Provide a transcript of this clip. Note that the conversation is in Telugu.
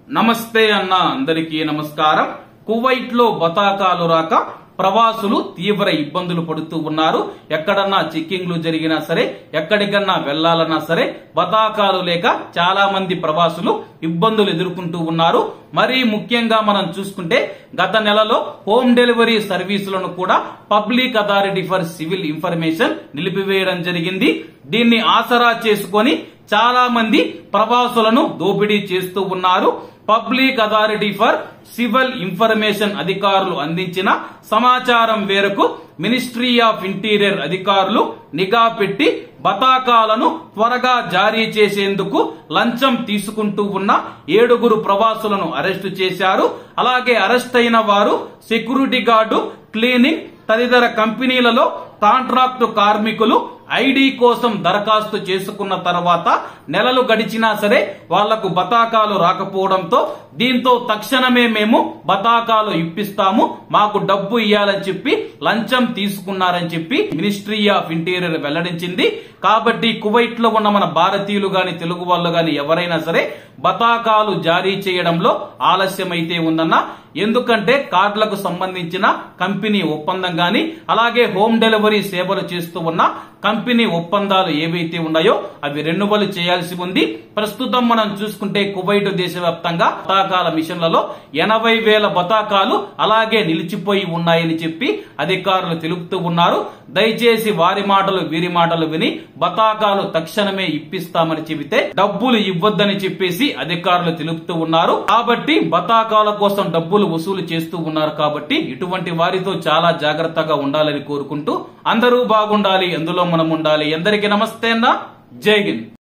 నమస్తే అన్న అందరికీ నమస్కారం కువైట్ లో బతాకాలు రాక ప్రవాసులు తీవ్ర ఇబ్బందులు పడుతూ ఉన్నారు ఎక్కడన్నా చెక్కింగ్లు జరిగినా సరే ఎక్కడికన్నా వెళ్లాలన్నా సరే బతాకాలు లేక చాలా మంది ప్రవాసులు ఇబ్బందులు ఎదుర్కొంటూ ఉన్నారు మరీ ముఖ్యంగా మనం చూసుకుంటే గత నెలలో హోమ్ డెలివరీ సర్వీసులను కూడా public authority for civil information నిలిపివేయడం జరిగింది దీన్ని ఆసరా చేసుకొని చాలా మంది ప్రవాసులను దోపిడీ చేస్తూ ఉన్నారు public authority for civil information అధికారులు అందించిన సమాచారం మేరకు మినిస్ట్రీ ఆఫ్ ఇంటీరియర్ అధికారులు నిఘా పెట్టి బతాకాలను త్వరగా జారీ చేసేందుకు లంచం తీసుకుంటూ ఉన్న ఏడుగురు ప్రవాసులను అరెస్టు చేశారు అలాగే అరెస్ట్ అయిన వారు సెక్యూరిటీ గార్డు క్లీనింగ్ తదితర కంపెనీలలో కాంట్రాక్టు కార్మికులు ఐడి కోసం దరఖాస్తు చేసుకున్న తర్వాత నెలలు గడిచినా సరే వాళ్లకు బతాకాలు రాకపోవడంతో దీంతో తక్షణమే మేము బతాకాలు ఇప్పిస్తాము మాకు డబ్బు ఇవ్వాలని చెప్పి లంచం తీసుకున్నారని చెప్పి మినిస్ట్రీ ఆఫ్ ఇంటీరియర్ వెల్లడించింది కాబట్టి కువైట్ లో ఉన్న మన భారతీయులు గాని తెలుగు వాళ్ళు గాని ఎవరైనా సరే బతాకాలు జారీ చేయడంలో ఆలస్యమైతే ఉందన్న ఎందుకంటే కార్డులకు సంబంధించిన కంపెనీ ఒప్పందం గాని అలాగే హోమ్ డెలివరీ సేవలు చేస్తూ ఉన్న కంపెనీ ఒప్పందాలు ఏవైతే ఉన్నాయో అవి రెన్యువల్ చేయాల్సి ఉంది ప్రస్తుతం మనం చూసుకుంటే కువైట్ దేశవ్యాప్తంగా బతాకాల మిషన్లలో ఎనభై వేల బతాకాలు అలాగే నిలిచిపోయి ఉన్నాయని చెప్పి అధికారులు తెలుపుతూ ఉన్నారు దయచేసి వారి మాటలు వీరి మాటలు విని బతాకాలు తక్షణమే ఇప్పిస్తామని చెబితే డబ్బులు ఇవ్వద్దని చెప్పేసి అధికారులు తెలుపుతూ ఉన్నారు కాబట్టి బతాకాల కోసం డబ్బులు వసూలు చేస్తూ ఉన్నారు కాబట్టి ఇటువంటి వారితో చాలా జాగ్రత్తగా ఉండాలని కోరుకుంటూ అందరూ బాగుండాలి ఎందులో మనం ఉండాలి ఎందరికీ నమస్తే అన్న జై హింద్